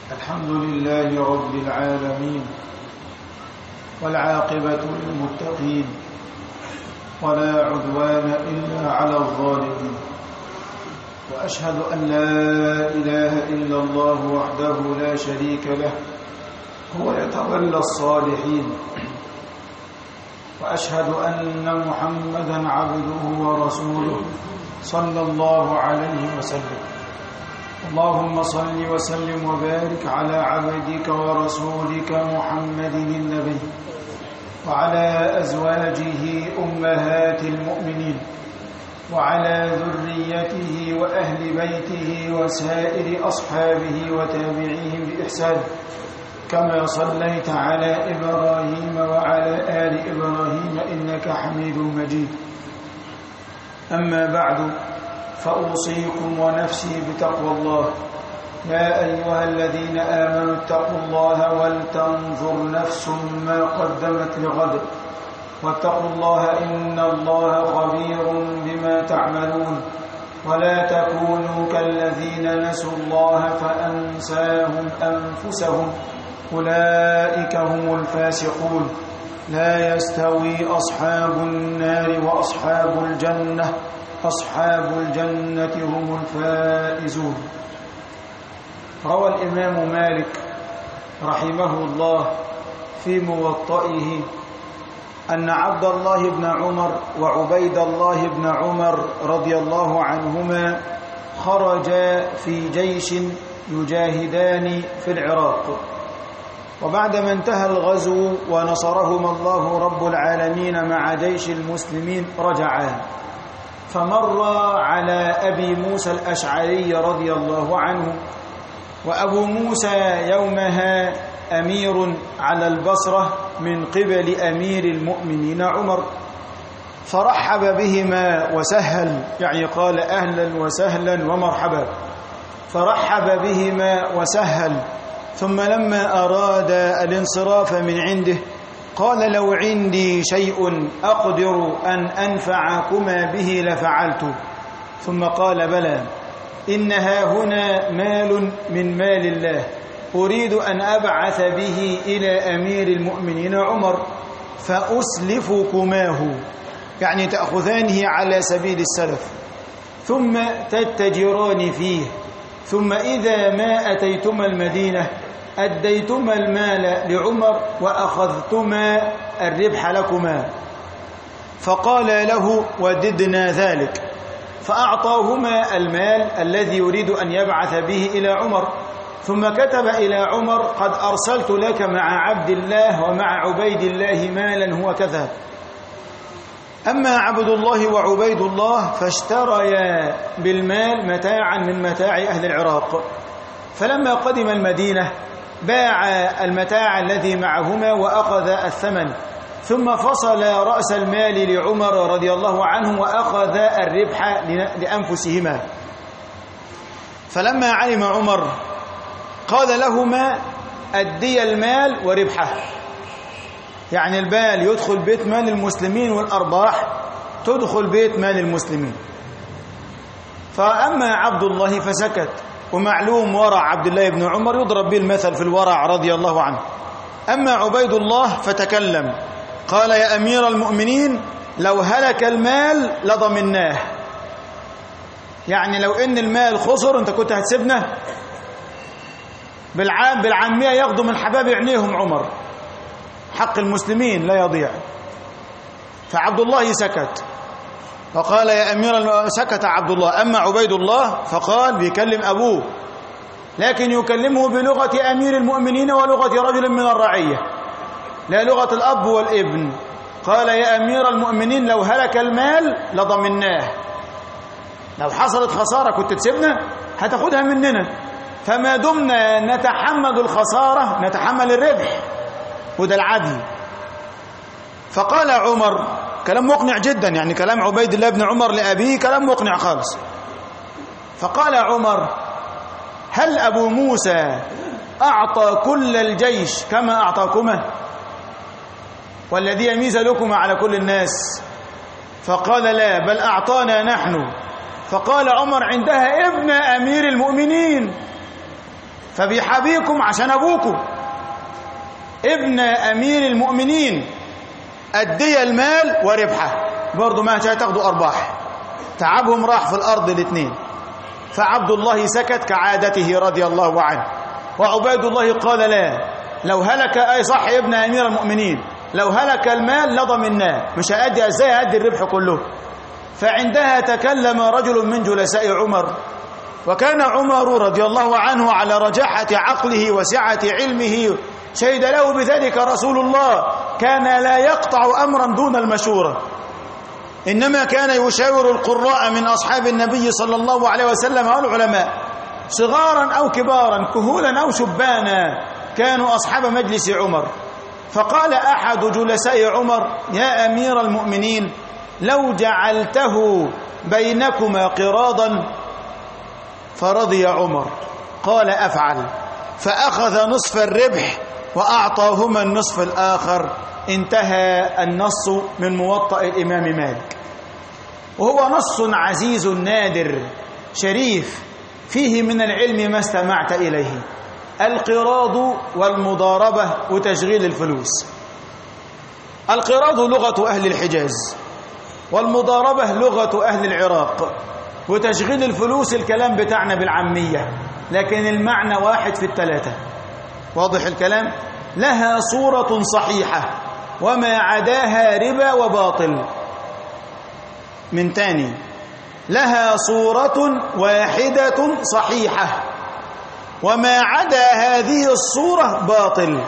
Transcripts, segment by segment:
الحمد لله رب العالمين والعاقبة للمتقين ولا عدوان إلا على الظالمين وأشهد أن لا إله إلا الله وحده لا شريك له هو يتولى الصالحين وأشهد أن محمدا عبده ورسوله صلى الله عليه وسلم اللهم صل وسلم وبارك على عبدك ورسولك محمد النبي وعلى أزواجه أمهات المؤمنين وعلى ذريته وأهل بيته وسائر أصحابه وتابعيهم بإحسان كما صليت على إبراهيم وعلى آل إبراهيم إنك حميد مجيد أما بعد فأوصيكم ونفسي بتقوى الله يا أيها الذين آمنوا اتقوا الله ولتنظر نفس ما قدمت لغد واتقوا الله إن الله خبير بما تعملون ولا تكونوا كالذين نسوا الله فأنساهم أنفسهم أولئك هم الفاسقون لا يستوي أصحاب النار وأصحاب الجنة أصحاب الجنة هم الفائزون روى الإمام مالك رحمه الله في موطئه أن عبد الله بن عمر وعبيد الله بن عمر رضي الله عنهما خرجا في جيش يجاهدان في العراق وبعدما انتهى الغزو ونصرهما الله رب العالمين مع جيش المسلمين رجعا فمر على أبي موسى الأشعري رضي الله عنه وأبو موسى يومها أمير على البصرة من قبل أمير المؤمنين عمر فرحب بهما وسهل يعني قال أهلا وسهلا ومرحبا فرحب بهما وسهل ثم لما أراد الانصراف من عنده قال لو عندي شيء أقدر أن أنفعكما به لفعلت ثم قال بلى إنها هنا مال من مال الله أريد أن أبعث به إلى أمير المؤمنين عمر فأسلفكماه يعني تأخذانه على سبيل السلف ثم تتجران فيه ثم إذا ما أتيتما المدينة أديتما المال لعمر وأخذتما الربح لكما فقال له وددنا ذلك فأعطاهما المال الذي يريد أن يبعث به إلى عمر ثم كتب إلى عمر قد أرسلت لك مع عبد الله ومع عبيد الله مالا هو كذا أما عبد الله وعبيد الله فاشتريا بالمال متاعا من متاع أهل العراق فلما قدم المدينة باع المتاع الذي معهما وأخذ الثمن ثم فصل رأس المال لعمر رضي الله عنه وأخذ الربح لأنفسهما فلما علم عمر قال لهما أدي المال وربحه يعني البال يدخل بيت مال المسلمين والأرباح تدخل بيت مال المسلمين فأما عبد الله فسكت ومعلوم ورع عبد الله بن عمر يضرب به المثل في الورع رضي الله عنه أما عبيد الله فتكلم قال يا أمير المؤمنين لو هلك المال لضمناه يعني لو إن المال خسر أنت كنت هتسيبنا بالعام بالعامية ياخدوا من حباب عينيهم عمر حق المسلمين لا يضيع فعبد الله سكت فقال يا أمير سكت عبد الله أما عبيد الله فقال بيكلم أبوه لكن يكلمه بلغة أمير المؤمنين ولغة رجل من الرعية لا لغة الأب والابن قال يا أمير المؤمنين لو هلك المال لضمناه لو حصلت خسارة كنت تسيبنا هتاخدها مننا فما دمنا نتحمل الخسارة نتحمل الربح وده العدل فقال عمر كلام مقنع جدا يعني كلام عبيد الله بن عمر لأبيه كلام مقنع خالص فقال عمر هل أبو موسى أعطى كل الجيش كما أعطاكما والذي يميز لكما على كل الناس فقال لا بل أعطانا نحن فقال عمر عندها ابن أمير المؤمنين فبيحابيكم عشان أبوكم ابن أمير المؤمنين أدي المال وربحه برضه ما تاخدوا أرباح تعبهم راح في الأرض الاثنين فعبد الله سكت كعادته رضي الله عنه وعبيد الله قال لا لو هلك أي صح يا ابن أمير المؤمنين لو هلك المال لضمناه مش هأدي ازاي هأدي الربح كله فعندها تكلم رجل من جلساء عمر وكان عمر رضي الله عنه على رجاحة عقله وسعة علمه شهد له بذلك رسول الله كان لا يقطع أمرا دون المشورة إنما كان يشاور القراء من أصحاب النبي صلى الله عليه وسلم والعلماء صغارا أو كبارا كهولا أو شبانا كانوا أصحاب مجلس عمر فقال أحد جلساء عمر يا أمير المؤمنين لو جعلته بينكما قراضا فرضي عمر قال أفعل فأخذ نصف الربح وأعطاهما النصف الآخر انتهى النص من موطأ الإمام مالك وهو نص عزيز نادر شريف فيه من العلم ما استمعت إليه القراض والمضاربة وتشغيل الفلوس القراض لغة أهل الحجاز والمضاربة لغة أهل العراق وتشغيل الفلوس الكلام بتاعنا بالعامية لكن المعنى واحد في الثلاثة واضح الكلام لها صورة صحيحة وما عداها ربا وباطل من تاني لها صورة واحدة صحيحة وما عدا هذه الصورة باطل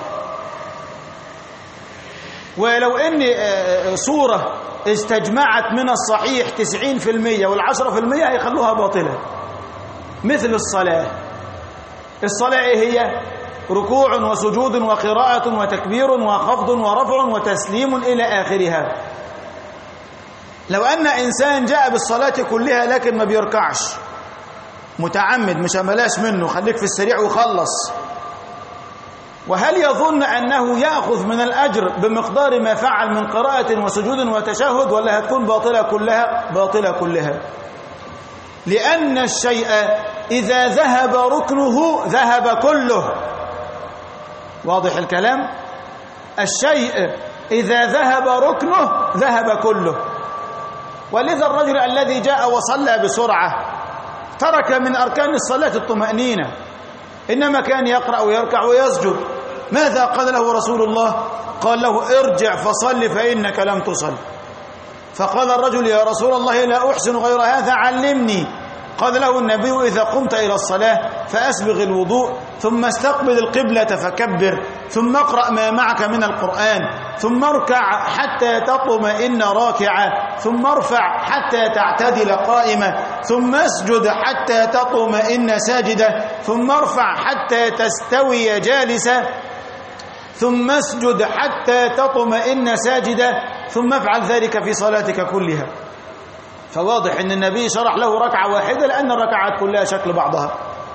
ولو ان صورة استجمعت من الصحيح 90% والعشرة في المية هيخلوها باطلة مثل الصلاة الصلاة ايه هي ركوع وسجود وقراءة وتكبير وخفض ورفع وتسليم إلى آخرها لو أن إنسان جاء بالصلاة كلها لكن ما بيركعش متعمد مش بلاش منه خليك في السريع وخلص وهل يظن أنه يأخذ من الأجر بمقدار ما فعل من قراءة وسجود وتشهد ولا هتكون باطلة كلها باطلة كلها لأن الشيء إذا ذهب ركنه ذهب كله واضح الكلام الشيء إذا ذهب ركنه ذهب كله ولذا الرجل الذي جاء وصلى بسرعة ترك من أركان الصلاة الطمأنينة إنما كان يقرأ ويركع ويسجد ماذا قال له رسول الله قال له ارجع فصل فإنك لم تصل فقال الرجل يا رسول الله لا أحسن غير هذا علمني قال له النبي إذا قمت إلى الصلاة فأسبغ الوضوء ثم استقبل القبلة فكبر ثم اقرأ ما معك من القرآن ثم اركع حتى تطمئن راكعا ثم ارفع حتى تعتدل قائمة ثم اسجد حتى تطمئن ساجدة ثم ارفع حتى تستوي جالسة ثم اسجد حتى تطمئن ساجدة ثم افعل ذلك في صلاتك كلها فواضح ان النبي شرح له ركعه واحده لان الركعات كلها شكل بعضها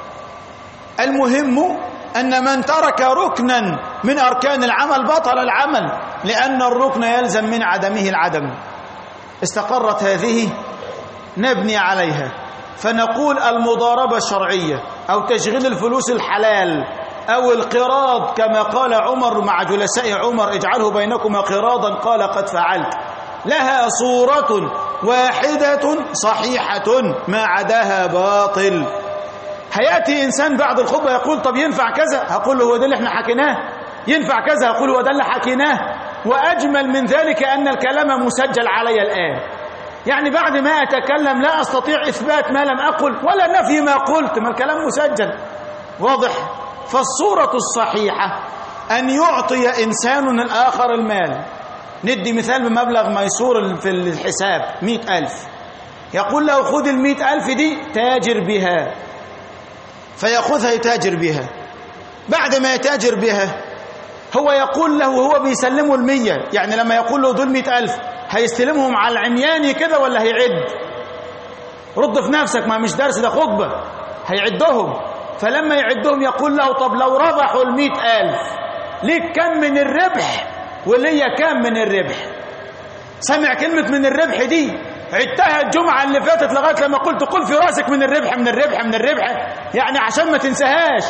المهم ان من ترك ركنا من اركان العمل بطل العمل لان الركن يلزم من عدمه العدم استقرت هذه نبني عليها فنقول المضاربه الشرعيه او تشغيل الفلوس الحلال او القراض كما قال عمر مع جلساء عمر اجعله بينكما قراضا قال قد فعلت لها صورة واحدة صحيحة ما عداها باطل هيأتي إنسان بعد الخطبة يقول طب ينفع كذا هقول له هو ده اللي احنا حكيناه ينفع كذا هقول هو ده اللي حكيناه وأجمل من ذلك أن الكلام مسجل علي الآن يعني بعد ما أتكلم لا أستطيع إثبات ما لم أقل ولا نفي ما قلت ما الكلام مسجل واضح فالصورة الصحيحة أن يعطي إنسان الآخر المال ندي مثال بمبلغ ميسور في الحساب مئة ألف يقول له خذ المئة ألف دي تاجر بها فيأخذها يتاجر بها بعد ما يتاجر بها هو يقول له هو بيسلمه المية يعني لما يقول له دول مئة ألف هيستلمهم على العمياني كده ولا هيعد رد في نفسك ما مش درس ده خطبة هيعدهم فلما يعدهم يقول له طب لو ربحوا المئة ألف ليك كم من الربح وليا كام من الربح سمع كلمة من الربح دي عدتها الجمعة اللي فاتت لغاية لما قلت قل في راسك من الربح من الربح من الربح يعني عشان ما تنساهاش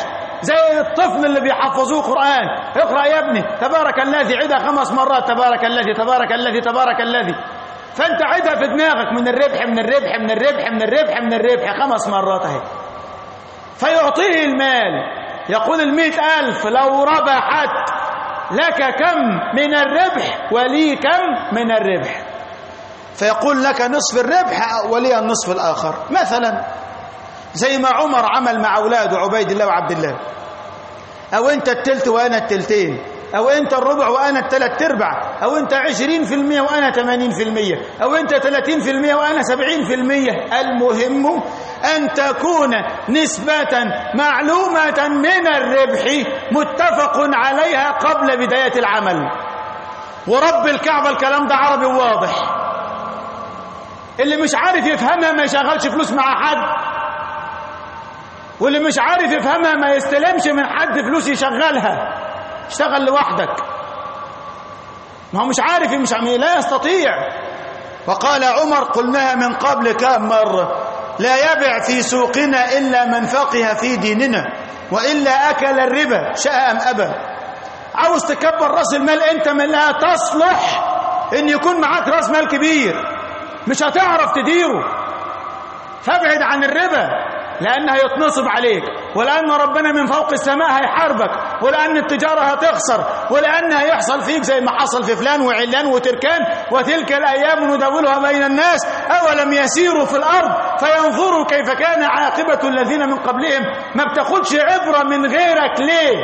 زي الطفل اللي بيحفظوه قرآن اقرأ يا ابني تبارك الذي عدها خمس مرات تبارك الذي تبارك الذي تبارك الذي فانت عدها في دماغك من الربح من الربح من الربح من الربح من الربح خمس مرات اهي فيعطيه المال يقول المئة ألف لو ربحت لك كم من الربح ولي كم من الربح فيقول لك نصف الربح ولي النصف الآخر مثلا زي ما عمر عمل مع أولاده عبيد الله وعبد الله أو أنت التلت وأنا التلتين أو أنت الربع وأنا التلت تربع أو أنت عشرين في المية وأنا تمانين في المية أو أنت تلاتين في المية وأنا سبعين في المية المهم أن تكون نسبة معلومة من الربح متفق عليها قبل بداية العمل ورب الكعبة الكلام ده عربي واضح اللي مش عارف يفهمها ما يشغلش فلوس مع حد واللي مش عارف يفهمها ما يستلمش من حد فلوس يشغلها اشتغل لوحدك ما هو مش عارف مش عم لا يستطيع وقال عمر قلناها من قبل كم مرة لا يبع في سوقنا إلا من فقه في ديننا وإلا أكل الربا شاء أم أبى عاوز تكبر رأس المال أنت من لا تصلح إن يكون معاك رأس مال كبير مش هتعرف تديره فابعد عن الربا لأن هيتنصب عليك ولأن ربنا من فوق السماء هيحاربك ولأن التجارة هتخسر ولأن هيحصل فيك زي ما حصل في فلان وعلان وتركان وتلك الأيام ندولها بين الناس أولم يسيروا في الأرض فينظروا كيف كان عاقبة الذين من قبلهم ما بتاخدش عبرة من غيرك ليه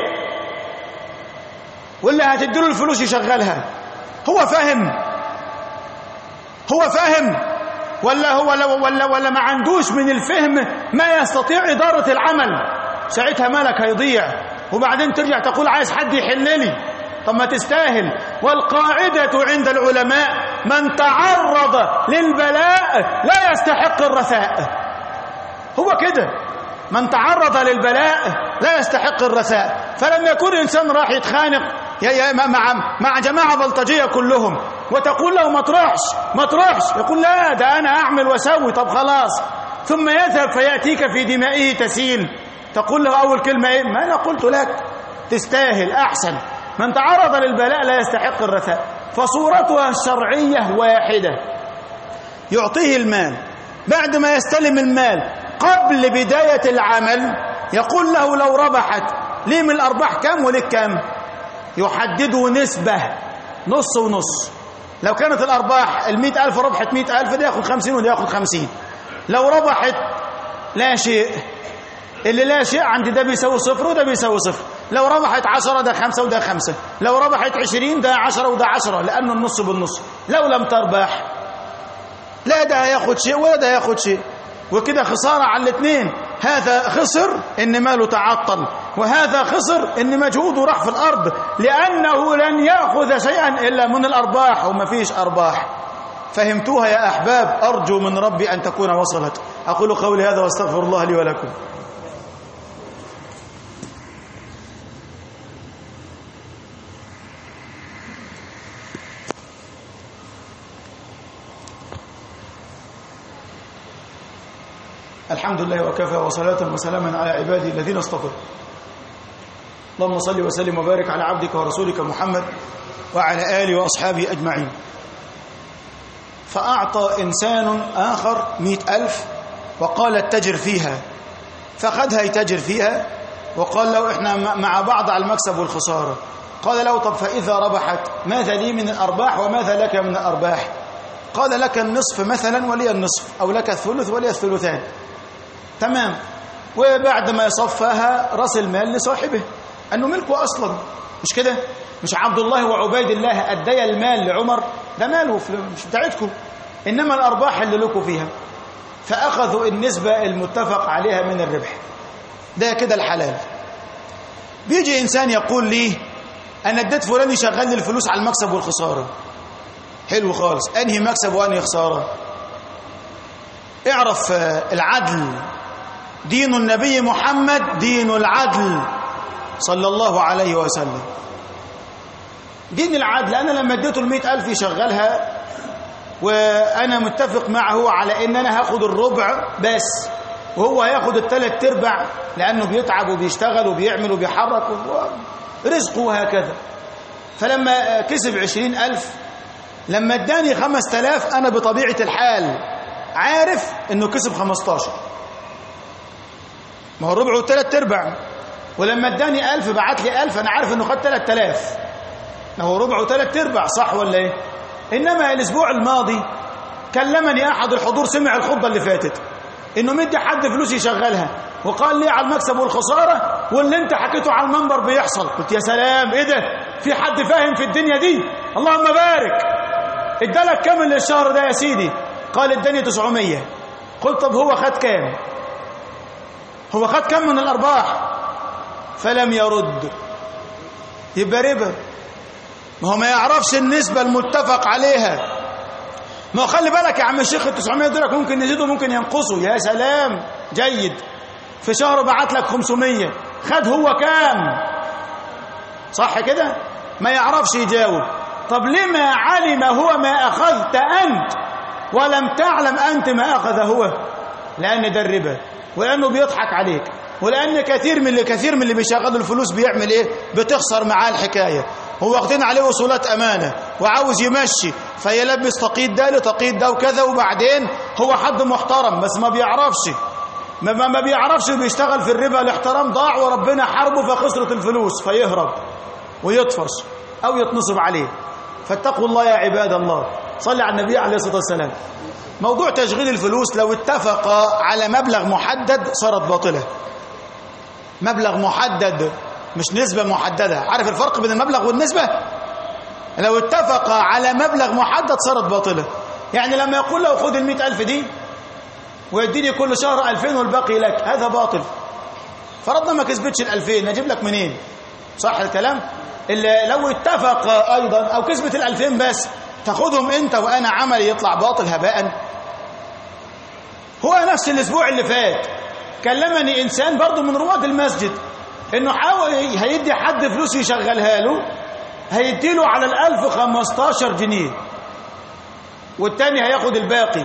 واللي هتديله الفلوس يشغلها هو فاهم هو فاهم ولا هو ولا, ولا, ولا ما عندوش من الفهم ما يستطيع إدارة العمل ساعتها مالك هيضيع وبعدين ترجع تقول عايز حد يحل لي طب ما تستاهل والقاعدة عند العلماء من تعرض للبلاء لا يستحق الرثاء هو كده من تعرض للبلاء لا يستحق الرثاء فلما يكون إنسان راح يتخانق يا يا مع مع جماعة بلطجية كلهم وتقول له ما تروحش ما تروحش يقول لا ده أنا أعمل وأسوي طب خلاص ثم يذهب فيأتيك في دمائه تسيل تقول له أول كلمة إيه ما أنا قلت لك تستاهل أحسن من تعرض للبلاء لا يستحق الرثاء فصورتها الشرعية واحدة يعطيه المال بعد ما يستلم المال قبل بداية العمل يقول له لو ربحت ليه من الأرباح كم ولك كم يحددوا نسبة نص ونص لو كانت الأرباح المئة ألف ربحت مئة ألف ده يأخذ خمسين وده يأخذ خمسين لو ربحت لا شيء اللي لا شيء عند ده بيساوي صفر وده بيساوي صفر لو ربحت عشرة ده خمسة وده خمسة لو ربحت عشرين ده عشرة وده عشرة لأنه النص بالنص لو لم تربح لا ده هياخد شيء ولا ده هياخد شيء وكده خسارة على الاثنين هذا خسر ان ماله تعطل وهذا خسر ان مجهوده راح في الارض لانه لن ياخذ شيئا الا من الارباح وما فيش ارباح فهمتوها يا احباب ارجو من ربي ان تكون وصلت اقول قولي هذا واستغفر الله لي ولكم الحمد لله وكفى وصلاة وسلاما على عباده الذين اصطفى اللهم صل وسلم وبارك على عبدك ورسولك محمد وعلى آله وأصحابه أجمعين فأعطى إنسان آخر مئة ألف وقال اتجر فيها فخذها يتجر فيها وقال له إحنا مع بعض على المكسب والخسارة قال له طب فإذا ربحت ماذا لي من الأرباح وماذا لك من الأرباح قال لك النصف مثلا ولي النصف أو لك الثلث ولي الثلثان تمام وبعد ما يصفها راس المال لصاحبه أنه ملكه أصلا مش كده مش عبد الله وعبيد الله أدي المال لعمر ده ماله مش بتاعتكم إنما الأرباح اللي لكم فيها فأخذوا النسبة المتفق عليها من الربح ده كده الحلال بيجي إنسان يقول لي أنا اديت فلان يشغل لي الفلوس على المكسب والخسارة حلو خالص أنهي مكسب وأنهي خسارة اعرف العدل دين النبي محمد دين العدل صلى الله عليه وسلم دين العدل أنا لما اديته المئة ألف يشغلها وأنا متفق معه على أن أنا هاخد الربع بس وهو هياخد الثلاث ارباع لانه بيتعب وبيشتغل وبيعمل وبيحرك رزقه وهكذا فلما كسب عشرين ألف لما اداني خمس تلاف أنا بطبيعة الحال عارف أنه كسب خمستاشر ما هو ربع وثلاث ارباع ولما اداني ألف بعت لي ألف أنا عارف أنه خد ثلاث تلاف ما هو ربع وثلاث ارباع صح ولا ايه إنما الأسبوع الماضي كلمني أحد الحضور سمع الخطبة اللي فاتت إنه مدي حد فلوس يشغلها وقال لي على المكسب والخسارة واللي انت حكيته على المنبر بيحصل قلت يا سلام ايه ده في حد فاهم في الدنيا دي اللهم بارك ادالك كام للشهر ده يا سيدي قال اداني 900 قلت طب هو خد كام هو خد كام من الارباح فلم يرد يبقى ربا ما هو ما يعرفش النسبة المتفق عليها ما هو خلي بالك يا عم الشيخ ال 900 دولار ممكن يزيدوا ممكن ينقصوا يا سلام جيد في شهر بعت لك 500 خد هو كام صح كده ما يعرفش يجاوب طب لما علم هو ما أخذت أنت ولم تعلم أنت ما أخذ هو لأن ده الربا ولأنه بيضحك عليك ولأن كثير من اللي كثير من اللي بيشغلوا الفلوس بيعمل إيه بتخسر معاه الحكاية هو واخدين عليه وصولات أمانة وعاوز يمشي فيلبس تقييد ده لتقييد ده وكذا وبعدين هو حد محترم بس ما بيعرفش ما, ما بيعرفش بيشتغل في الربا الاحترام ضاع وربنا حاربه فخسرت الفلوس فيهرب ويطفش أو يتنصب عليه فاتقوا الله يا عباد الله صلي على النبي عليه الصلاة والسلام موضوع تشغيل الفلوس لو اتفق على مبلغ محدد صارت باطلة مبلغ محدد مش نسبة محددة عارف الفرق بين المبلغ والنسبة لو اتفق على مبلغ محدد صارت باطلة يعني لما يقول له خد المئة ألف دي ويديني كل شهر ألفين والباقي لك هذا باطل فرضنا ما كسبتش الألفين نجيب لك منين صح الكلام اللي لو اتفق أيضا أو كسبت الألفين بس تاخدهم أنت وأنا عملي يطلع باطل هباء هو نفس الأسبوع اللي فات كلمني إنسان برضه من رواد المسجد إنه حاول هيدي حد فلوس يشغلها له هيديله على الألف خمستاشر جنيه والتاني هياخد الباقي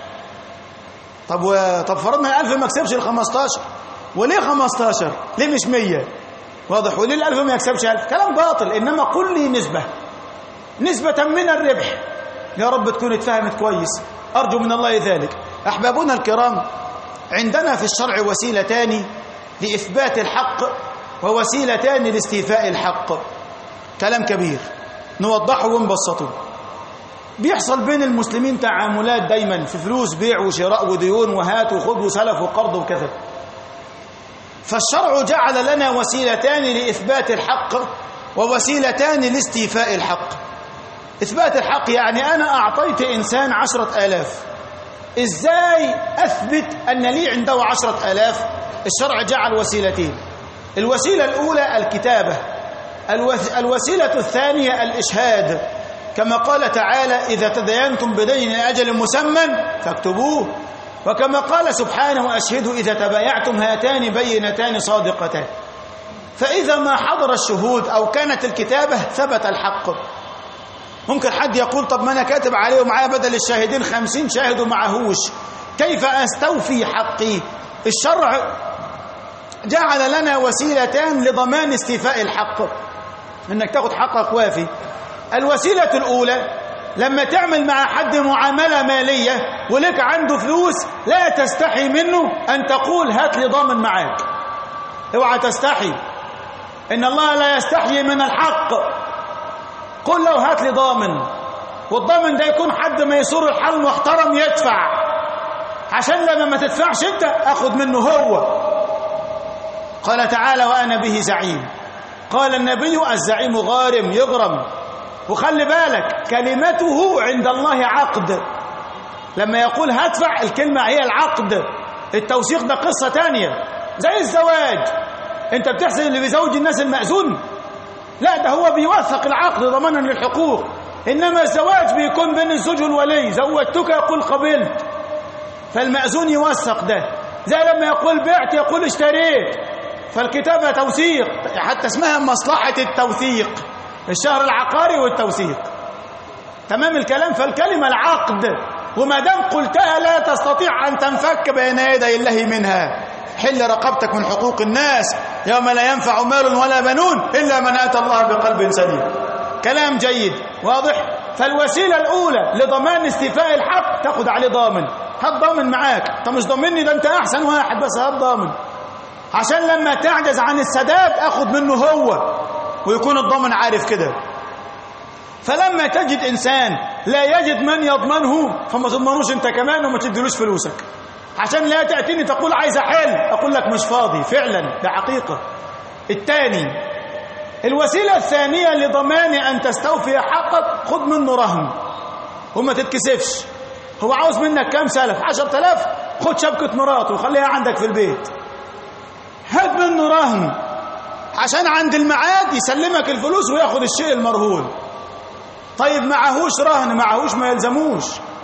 طب و... طب فرضنا الألف ما كسبش ال 15 وليه 15 ليه مش 100 واضح وليه الألف ما يكسبش 1000 كلام باطل إنما قل لي نسبة نسبة من الربح يا رب تكون اتفهمت كويس أرجو من الله ذلك أحبابنا الكرام عندنا في الشرع وسيلتان لإثبات الحق ووسيلتان لاستيفاء الحق كلام كبير نوضحه ونبسطه بيحصل بين المسلمين تعاملات دايما في فلوس بيع وشراء وديون وهات وخذ وسلف وقرض وكذا فالشرع جعل لنا وسيلتان لإثبات الحق ووسيلتان لاستيفاء الحق إثبات الحق يعني أنا أعطيت إنسان عشرة آلاف إزاي أثبت أن لي عنده عشرة آلاف الشرع جعل وسيلتين الوسيلة الأولى الكتابة الوسيلة الثانية الإشهاد كما قال تعالى إذا تدينتم بدين أجل مسمى فاكتبوه وكما قال سبحانه وأشهدوا إذا تبايعتم هاتان بينتان صادقتان فإذا ما حضر الشهود أو كانت الكتابة ثبت الحق ممكن حد يقول طب ما أنا كاتب عليه ومعايا بدل الشاهدين خمسين شاهد ومعهوش كيف أستوفي حقي الشرع جعل لنا وسيلتان لضمان استيفاء الحق انك تاخد حقك وافي الوسيلة الأولى لما تعمل مع حد معاملة مالية ولك عنده فلوس لا تستحي منه أن تقول هات لي ضامن معاك اوعى تستحي إن الله لا يستحي من الحق قل له هات لي ضامن والضامن ده يكون حد ميسور الحال محترم يدفع عشان لما ما تدفعش انت اخد منه هو قال تعالى وأنا به زعيم قال النبي الزعيم غارم يغرم وخلي بالك كلمته عند الله عقد لما يقول هدفع الكلمة هي العقد التوثيق ده قصة تانية زي الزواج انت بتحسن اللي بيزوج الناس المأذون لا ده هو بيوثق العقد ضمانا للحقوق إنما الزواج بيكون بين الزوج والولي زوجتك يقول قبلت فالمأذون يوثق ده زي لما يقول بعت يقول اشتريت فالكتابة توثيق حتى اسمها مصلحة التوثيق الشهر العقاري والتوثيق تمام الكلام فالكلمة العقد وما دام قلتها لا تستطيع أن تنفك بين يدي الله منها حل رقبتك من حقوق الناس يوم لا ينفع مال ولا بنون إلا من أتى الله بقلب سليم كلام جيد واضح فالوسيلة الأولى لضمان استيفاء الحق تاخد عليه ضامن هات ضامن معاك انت مش ضامني ده انت احسن واحد بس هات ضامن عشان لما تعجز عن السداد اخد منه هو ويكون الضامن عارف كده فلما تجد انسان لا يجد من يضمنه فما تضمنوش انت كمان وما تديلوش فلوسك عشان لا تأتيني تقول عايز احل اقول لك مش فاضي فعلا ده حقيقة الثاني الوسيلة الثانية لضمان أن تستوفي حقك خد منه رهن وما تتكسفش هو عاوز منك كام سلف عشر تلاف خد شبكة مراته وخليها عندك في البيت هات منه رهن عشان عند الميعاد يسلمك الفلوس وياخد الشيء المرهون طيب معهوش رهن معهوش ما يلزموش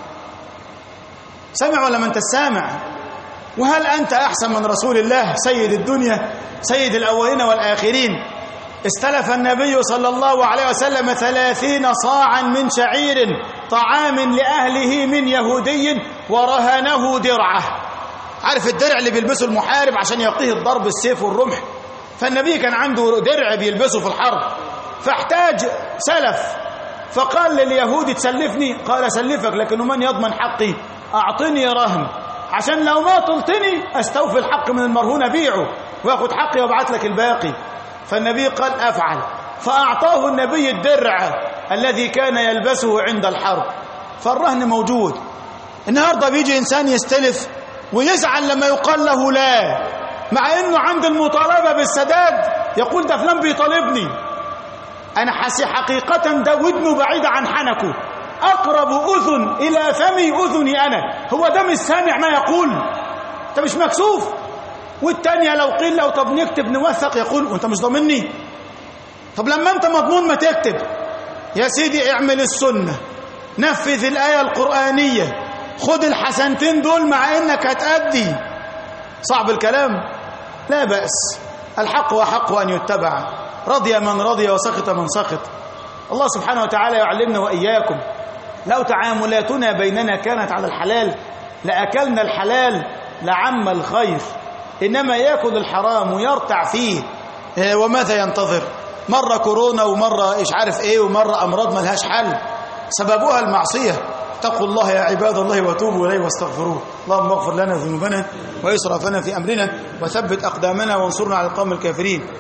سمع ولا ما انت سامع وهل أنت أحسن من رسول الله سيد الدنيا سيد الأولين والآخرين استلف النبي صلى الله عليه وسلم ثلاثين صاعا من شعير طعام لأهله من يهودي ورهنه درعه عارف الدرع اللي بيلبسه المحارب عشان يقيه الضرب السيف والرمح فالنبي كان عنده درع بيلبسه في الحرب فاحتاج سلف فقال لليهود تسلفني قال سلفك لكن من يضمن حقي أعطني رهن عشان لو ما طلتني استوفي الحق من المرهون بيعه واخد حقي وابعت لك الباقي فالنبي قال أفعل فأعطاه النبي الدرع الذي كان يلبسه عند الحرب فالرهن موجود النهاردة بيجي إنسان يستلف ويزعل لما يقال له لا مع أنه عند المطالبة بالسداد يقول ده فلان بيطالبني أنا حسي حقيقة ده ودنه بعيدة عن حنكه أقرب أذن إلى فمي أذني أنا هو ده مش سامع ما يقول أنت مش مكسوف والتانية لو قيل لو طب نكتب نوثق يقول وانت مش ضامني طب لما انت مضمون ما تكتب يا سيدي اعمل السنة نفذ الآية القرآنية خد الحسنتين دول مع انك هتأدي صعب الكلام لا بأس الحق وحق أن يتبع رضي من رضي وسخط من سخط الله سبحانه وتعالى يعلمنا وإياكم لو تعاملاتنا بيننا كانت على الحلال لأكلنا الحلال لعم الخير إنما يأكل الحرام ويرتع فيه وماذا ينتظر مرة كورونا ومرة إيش عارف إيه ومرة أمراض ملهاش حل سببها المعصية اتقوا الله يا عباد الله وتوبوا إليه واستغفروه اللهم اغفر لنا ذنوبنا وإسرافنا في أمرنا وثبت أقدامنا وانصرنا على القوم الكافرين